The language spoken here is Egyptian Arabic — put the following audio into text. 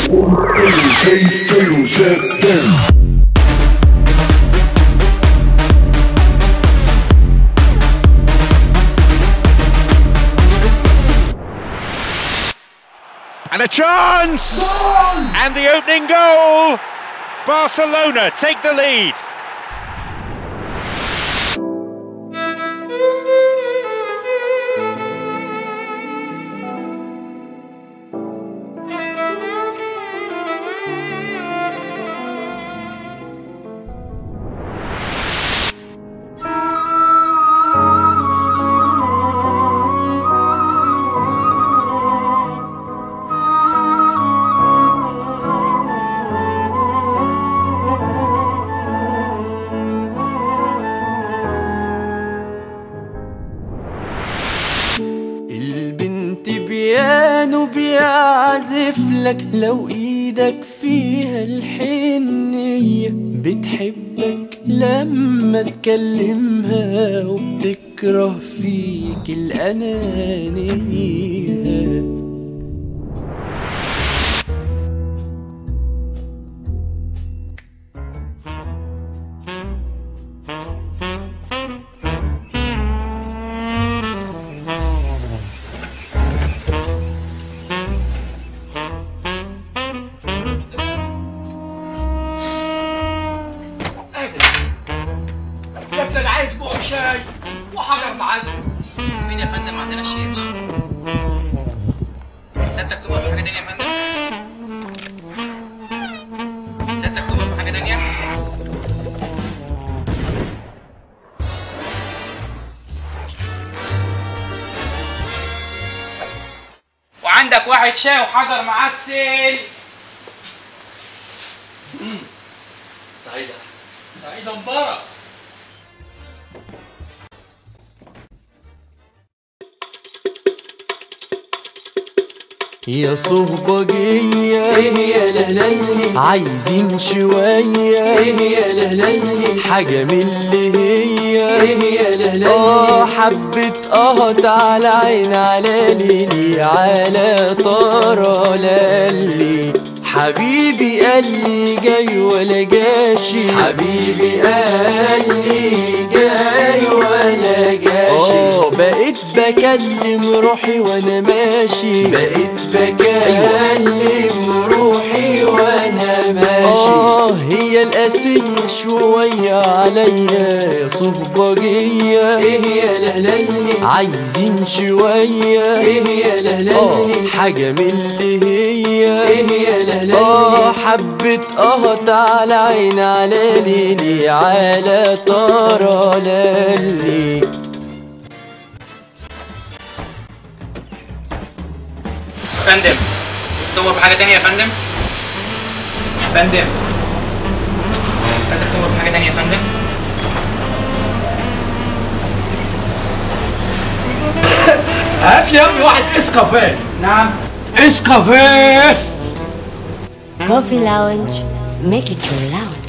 Hey, fatal steps down. And a chance! And the opening goal! Barcelona take the lead. البنت بيانو بيعزف لك لو ايدك فيها الحنية بتحبك لما تكلمها وبتكره فيك الأنانية يا ابني انا عايز بقى شاي وحجر معزم اسمين يا فندم ما عندناش شيش سيادتك تؤمر بحاجة تانية يا فندم سيادتك تؤمر بحاجة تانية وعندك واحد شاي وحجر معسل سعيدة سعيدة مبارك يا صهبجية ايه يا لهللي عايزين شوية ايه يا لهللي حاجة من اللي هي ايه يا لهللي اه حبة قهط على عين على ليلي على طرى للي حبيبي قال لي جاي ولا جاشي حبيبي قال لي جاي ولا جاشي اه بقيت بكلم روحي وانا ماشي بقيت بكلم روحي وانا ماشي اه هي القاسية شوية عليا يا صهبجية ايه يا لهللي عايزين شوية ايه يا لهللي حاجة من اللي هي ايه يا لهللي اه حبة قهط على عين على ليلي على طرى للي فندم تؤمر بحاجة تانية يا فندم فندم سيادتك تؤمر بحاجة تانية يا فندم هات لي يا ابني واحد اسكافيه نعم اسكافيه Coffee Lounge, make it your lounge.